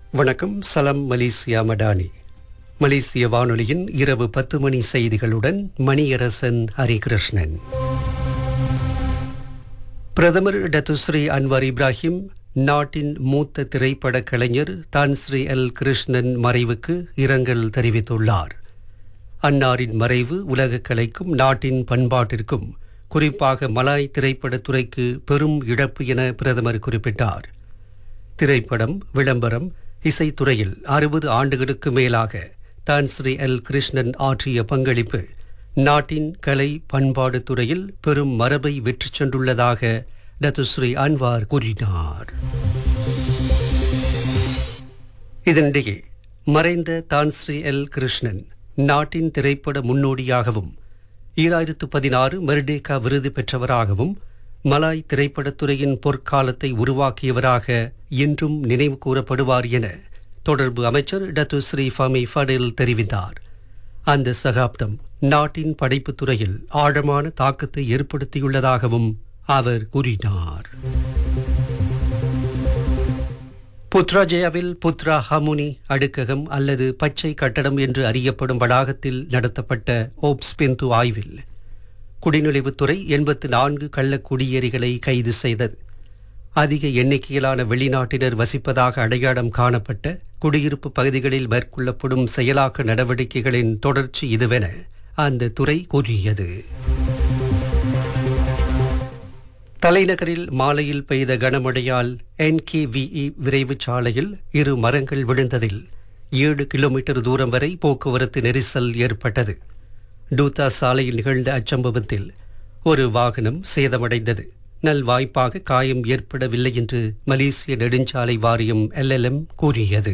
வணக்கம் சலம் மலேசியா மடானி மலேசிய வானொலியின் இரவு பத்து மணி செய்திகளுடன் மணியரசன் ஹரிகிருஷ்ணன் பிரதமர் டத்துஸ்ரீ அன்வர் இப்ராஹிம் நாட்டின் மூத்த திரைப்பட கலைஞர் தான்ஸ்ரீ எல் கிருஷ்ணன் மறைவுக்கு இரங்கல் தெரிவித்துள்ளார் அன்னாரின் மறைவு உலக கலைக்கும் நாட்டின் பண்பாட்டிற்கும் குறிப்பாக மலாய் திரைப்படத்துறைக்கு பெரும் இழப்பு என பிரதமர் குறிப்பிட்டார் திரைப்படம் விளம்பரம் இசைத்துறையில் அறுபது ஆண்டுகளுக்கு மேலாக தான் ஸ்ரீ எல் கிருஷ்ணன் ஆற்றிய பங்களிப்பு நாட்டின் கலை பண்பாடு துறையில் பெரும் மரபை வெற்றிச் சென்றுள்ளதாக டத்துஸ்ரீ அன்வார் கூறினார் இதனிடையே மறைந்த தான்ஸ்ரீ எல் கிருஷ்ணன் நாட்டின் திரைப்பட முன்னோடியாகவும் ஈராயிரத்து பதினாறு மெர்டேகா விருது பெற்றவராகவும் மலாய் திரைப்படத்துறையின் பொற்காலத்தை உருவாக்கியவராக என்றும் நினைவு கூறப்படுவார் என தொடர்பு அமைச்சர் டத்து ஸ்ரீ ஃபமி ஃபடில் தெரிவித்தார் அந்த சகாப்தம் நாட்டின் படைப்புத் துறையில் ஆழமான தாக்கத்தை ஏற்படுத்தியுள்ளதாகவும் அவர் கூறினார் புத்ராஜயாவில் புத்ரா ஹமுனி அடுக்ககம் அல்லது பச்சை கட்டடம் என்று அறியப்படும் வளாகத்தில் நடத்தப்பட்ட ஓப்ஸ் பெந்து ஆய்வில் குடிநுழைவுத்துறை எண்பத்து நான்கு கள்ள குடியேறிகளை கைது செய்தது அதிக எண்ணிக்கையிலான வெளிநாட்டினர் வசிப்பதாக அடையாளம் காணப்பட்ட குடியிருப்பு பகுதிகளில் மேற்கொள்ளப்படும் செயலாக்க நடவடிக்கைகளின் தொடர்ச்சி இதுவென அந்த துறை கூறியது தலைநகரில் மாலையில் பெய்த கனமழையால் என்கேவிஇ விரைவுச் சாலையில் இரு மரங்கள் விழுந்ததில் ஏழு கிலோமீட்டர் தூரம் வரை போக்குவரத்து நெரிசல் ஏற்பட்டது டூத்தா சாலையில் நிகழ்ந்த அச்சம்பவத்தில் ஒரு வாகனம் சேதமடைந்தது நல்வாய்ப்பாக காயம் ஏற்படவில்லை என்று மலேசிய நெடுஞ்சாலை வாரியம் எல்எல்எம் கூறியது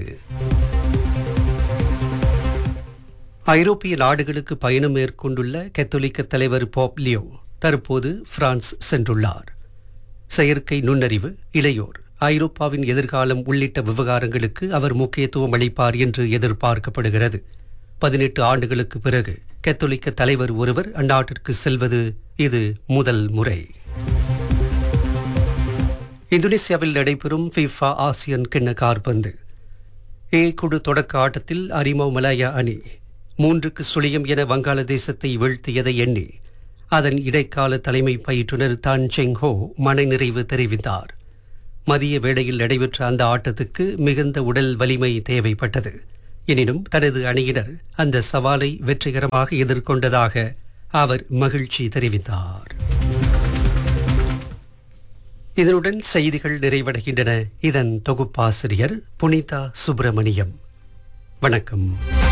ஐரோப்பிய நாடுகளுக்கு பயணம் மேற்கொண்டுள்ள கத்தோலிக்க தலைவர் போப் லியோ தற்போது பிரான்ஸ் சென்றுள்ளார் செயற்கை நுண்ணறிவு இளையோர் ஐரோப்பாவின் எதிர்காலம் உள்ளிட்ட விவகாரங்களுக்கு அவர் முக்கியத்துவம் அளிப்பார் என்று எதிர்பார்க்கப்படுகிறது பதினெட்டு ஆண்டுகளுக்கு பிறகு கத்தோலிக்க தலைவர் ஒருவர் அந்நாட்டிற்கு செல்வது இது முதல் முறை இந்தோனேசியாவில் நடைபெறும் ஃபிஃபா ஆசியன் கிண்ண கார்பந்து ஏ குழு தொடக்க ஆட்டத்தில் அரிமோ மலாயா அணி மூன்றுக்கு சுழியம் என வங்காளதேசத்தை வீழ்த்தியதை எண்ணி அதன் இடைக்கால தலைமை பயிற்றுனர் தான் செங் ஹோ மனநிறைவு தெரிவித்தார் மதிய வேளையில் நடைபெற்ற அந்த ஆட்டத்துக்கு மிகுந்த உடல் வலிமை தேவைப்பட்டது எனினும் தனது அணியினர் அந்த சவாலை வெற்றிகரமாக எதிர்கொண்டதாக அவர் மகிழ்ச்சி தெரிவித்தார் இதனுடன் செய்திகள் நிறைவடைகின்றன இதன் தொகுப்பாசிரியர் புனிதா சுப்பிரமணியம் வணக்கம்